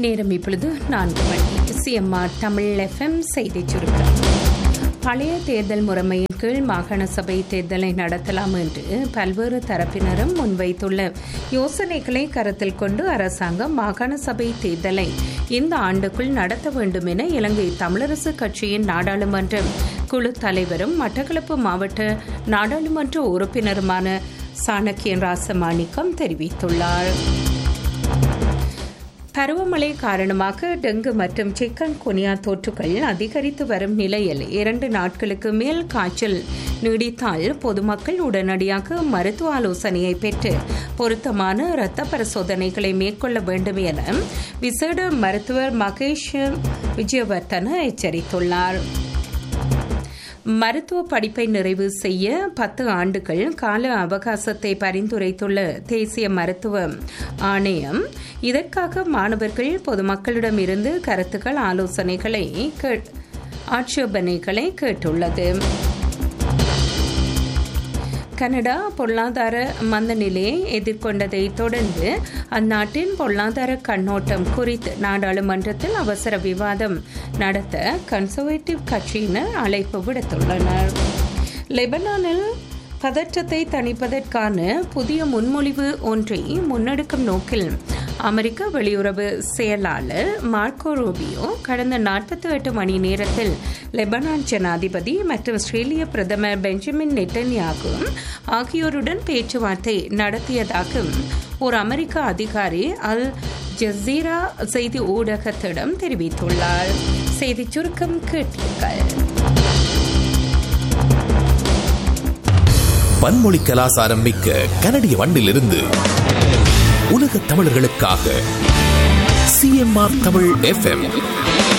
நேரம் இப்பொழுது நான்கு மணி சிஎம்ஆர் தமிழ் எஃப்எம் செய்தி சுருக்கம் பழைய தேர்தல் முறைமையின் கீழ் மாகாண சபை தேர்தலை நடத்தலாம் என்று பல்வேறு தரப்பினரும் முன்வைத்துள்ள யோசனைகளை கருத்தில் கொண்டு அரசாங்கம் மாகாண சபை தேர்தலை இந்த ஆண்டுக்குள் நடத்த வேண்டும் என இலங்கை தமிழரசு கட்சியின் நாடாளுமன்ற குழு தலைவரும் மட்டக்களப்பு மாவட்ட நாடாளுமன்ற உறுப்பினருமான சாணக்கியன் ராசமாணிக்கம் தெரிவித்துள்ளார் பருவமழை காரணமாக டெங்கு மற்றும் சிக்கன் குனியா தொற்றுகள் அதிகரித்து வரும் நிலையில் இரண்டு நாட்களுக்கு மேல் காய்ச்சல் நீடித்தால் பொதுமக்கள் உடனடியாக மருத்துவ ஆலோசனையை பெற்று பொருத்தமான இரத்த பரிசோதனைகளை மேற்கொள்ள வேண்டும் என விசேட மருத்துவர் மகேஷ் விஜயவர்தன எச்சரித்துள்ளார் மருத்துவ படிப்பை நிறைவு செய்ய பத்து ஆண்டுகள் கால அவகாசத்தை பரிந்துரைத்துள்ள தேசிய மருத்துவ ஆணையம் இதற்காக மாணவர்கள் பொதுமக்களிடமிருந்து கருத்துக்கள் ஆலோசனைகளை ஆட்சேபனைகளை கேட்டுள்ளது கனடா பொருளாதார மந்த நிலையை எதிர்கொண்டதை தொடர்ந்து அந்நாட்டின் பொருளாதார கண்ணோட்டம் குறித்து நாடாளுமன்றத்தில் அவசர விவாதம் நடத்த கன்சர்வேட்டிவ் கட்சியினர் அழைப்பு விடுத்துள்ளனர் லெபனானில் பதற்றத்தை தணிப்பதற்கான புதிய முன்மொழிவு ஒன்றை முன்னெடுக்கும் நோக்கில் அமெரிக்க வெளியுறவு செயலாளர் மார்க்கோ ரூபியோ கடந்த நாற்பத்தி எட்டு மணி நேரத்தில் லெபனான் ஜனாதிபதி மற்றும் ஆஸ்திரேலிய பிரதமர் பெஞ்சமின் நெட்டன்யாகு ஆகியோருடன் பேச்சுவார்த்தை நடத்தியதாக ஒரு அமெரிக்க அதிகாரி அல் ஜசீரா செய்தி ஊடகத்திடம் தெரிவித்துள்ளார் செய்தி சுருக்கம் கேட்டீர்கள் பன்மொழி கலாசாரம் மிக்க கனடிய மண்ணிலிருந்து உலக தமிழர்களுக்காக சிஎம்ஆர் தமிழ் எஃப்எம்